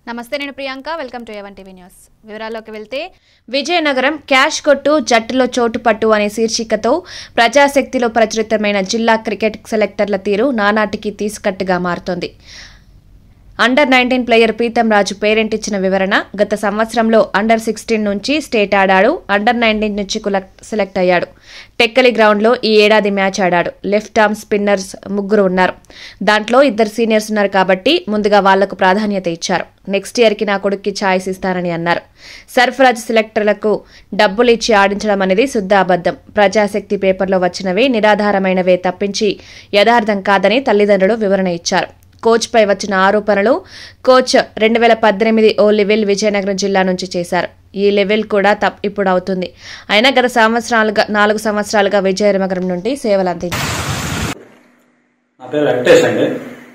నమస్తే నేను Priyanka welcome to ఎవన్ టీవీ న్యూస్ వివరాల్లోకి వెళ్తే విజయనగరం క్యాష్ కొట్టు జట్టులో చోటు పట్టు అనే శీర్షికతో ప్రజాశక్తిలో ప్రచురితమైన జిల్లా క్రికెట్ సెలెక్టర్ల తీరు నానాటికి తీసుకట్టుగా మారుతోంది under nineteen player Preetham Raju parent ఇచ్చిన వివరణ గత సంవత్సరంలో అండర్ సిక్స్టీన్ నుంచి స్టేట్ ఆడాడు అండర్ నైన్టీన్ నుంచి కుల- సెలెక్ట్ అయ్యాడు టెక్కలి గ్రౌండ్లో ఈ ఏడాది మ్యాచ్ ఆడాడు లెఫ్ట్ ఆర్మ్ స్పిన్నర్స్ ముగ్గురు ఉన్నారు దాంట్లో ఇద్దరు సీనియర్స్ ఉన్నారు కాబట్టి ముందుగా వాళ్లకు ప్రాధాన్యత ఇచ్చారు నెక్స్ట్ ఇయర్కి నా కొడుక్కి ఛాయిస్ ఇస్తానని అన్నారు సర్ఫరాజ్ సెలెక్టర్లకు డబ్బులు ఇచ్చి ఆడించడం అనేది శుద్ధ అబద్ధం ప్రజాశక్తి పేపర్లో వచ్చినవి నిరాధారమైనవే తప్పించి యథార్థం కాదని తల్లిదండ్రులు వివరణ ఇచ్చారు కోచ్పై వచ్చిన ఆరోపణలు కోచ్ రెండు వేల పద్దెనిమిది ఓ లెవెల్ విజయనగరం జిల్లా నుంచి చేశారు ఈ లెవెల్ కూడా తప్ ఇప్పుడు అవుతుంది అయినా గత సంవత్సరాలుగా నాలుగు సంవత్సరాలుగా విజయనగరం నుండి సేవలు అందించారు నా పేరు వెంకటేష్ అండి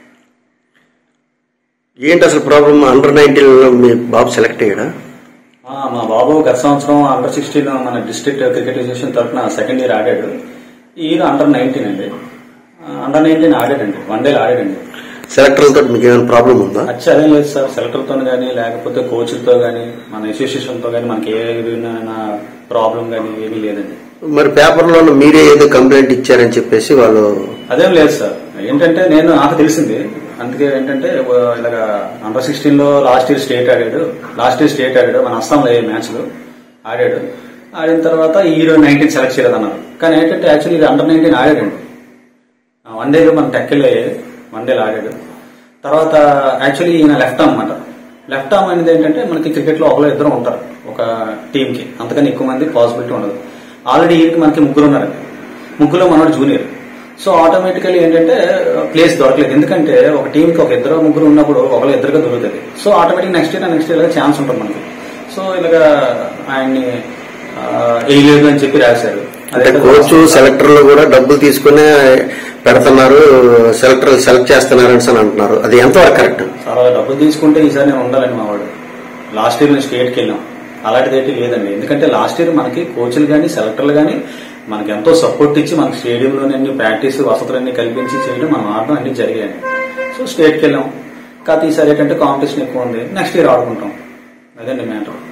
ఏంటి అసలు ప్రాబ్లమ్ అండర్ నైన్టీన్ లో మీ బాబు సెలెక్ట్ అయ్యాడా ఆ, మా బాబు గత సంవత్సరం అండర్ సిక్స్టీన్ మన డిస్ట్రిక్ట్ క్రికెట్ అసోసియేషన్ తరఫున సెకండ్ ఇయర్ ఆడాడు ఈ ఇయర్ అండర్ నైన్టీన్ అండి ఆ, అండర్ నైన్టీన్ ఆడాడండి వన్ డేలు ఆడాడండి సెలెక్టర్లతో మీకు ఏమైనా ప్రాబ్లం ఉందా అచ్చ అదేం లేదు సార్ సెలెక్టర్తో కానీ లేకపోతే కోచ్లతో కానీ మన అసోసియేషన్తో కానీ మనకి ఏ విధమైన ప్రాబ్లం కానీ ఏమీ లేదండి మరి పేపర్లో మీరే ఏదో కంప్లైంట్ ఇచ్చారని చెప్పేసి వాళ్ళు అదేం లేదు సార్ ఏంటంటే నేను నాకు తెలిసింది అందుకే ఏంటంటే ఓ ఇలాగా అండర్ సిక్స్టీన్ లో లాస్ట్ ఇయర్ స్టేట్ ఆడాడు లాస్ట్ ఇయర్ స్టేట్ ఆడాడు మన అస్సాంలో ఏ మ్యాచ్ లో ఆడాడు ఆడిన తర్వాత ఈ హీరో నైన్టీన్ సెలెక్ట్ చేయలేదన్నారు కానీ ఏంటంటే యాక్చువల్లీ ఇది అండర్ నైన్టీన్ ఆడాడండి వన్ డేలో మన టెక్కిల్ అయ్యేది వన్ డేలో ఆడాడు తర్వాత యాక్చువల్లీ ఈయన లెఫ్ట్ ఆర్మ్ అనమాట లెఫ్ట్ ఆర్మ్ అనేది ఏంటంటే మనకి క్రికెట్ లో ఒకరు ఇద్దరు ఉంటారు ఒక టీమ్ కి అంతకని ఎక్కువ మంది పాసిబిలిటీ ఉండదు ఆల్రెడీ ఈయనకి మనకి ముగ్గురు ఉన్నారండి ముగ్గురులో మనోడు జూనియర్ సో ఆటోమేటికల్లీ ఏంటంటే ప్లేస్ దొరకలేదు ఎందుకంటే ఒక టీం కి ఒక ఇద్దరు ముగ్గురు ఉన్నప్పుడు ఒకరు ఇద్దరుగా దొరుకుతుంది so automatic next year next year chance ఉంటుంది మనకి సో ఇలాగా ఆయన్ని ఆ, వేయలేదు అని చెప్పి రాశారు అంటే కోచ్ సెలెక్టర్లు కూడా డబ్బులు తీసుకునే పెడుతున్నారు సెలెక్టర్ సెలెక్ట్ చేస్తున్నారు అని అంటున్నారు అది ఎంతవరకు కరెక్ట్ చాలా డబ్బులు తీసుకుంటే ఈసారి నేను ఉండాలని మా వాడు లాస్ట్ ఇయర్ మేము స్టేట్కి వెళ్ళాం అలాంటిది అయితే లేదండి ఎందుకంటే లాస్ట్ ఇయర్ మనకి కోచ్లు కానీ సెలెక్టర్లు కానీ మనకి ఎంతో సపోర్ట్ ఇచ్చి మనకి స్టేడియంలోనే అన్ని ప్రాక్టీస్ వసతులన్నీ కల్పించి చేయడం మనం ఆడడం అన్ని జరిగాయండి సో స్టేట్కి వెళ్ళాం కాకపోతే ఈసారి ఏంటంటే కాంపిటీషన్ ఎక్కువ ఉంది నెక్స్ట్ ఇయర్ ఆడుకుంటాం అదండి మ్యాటర్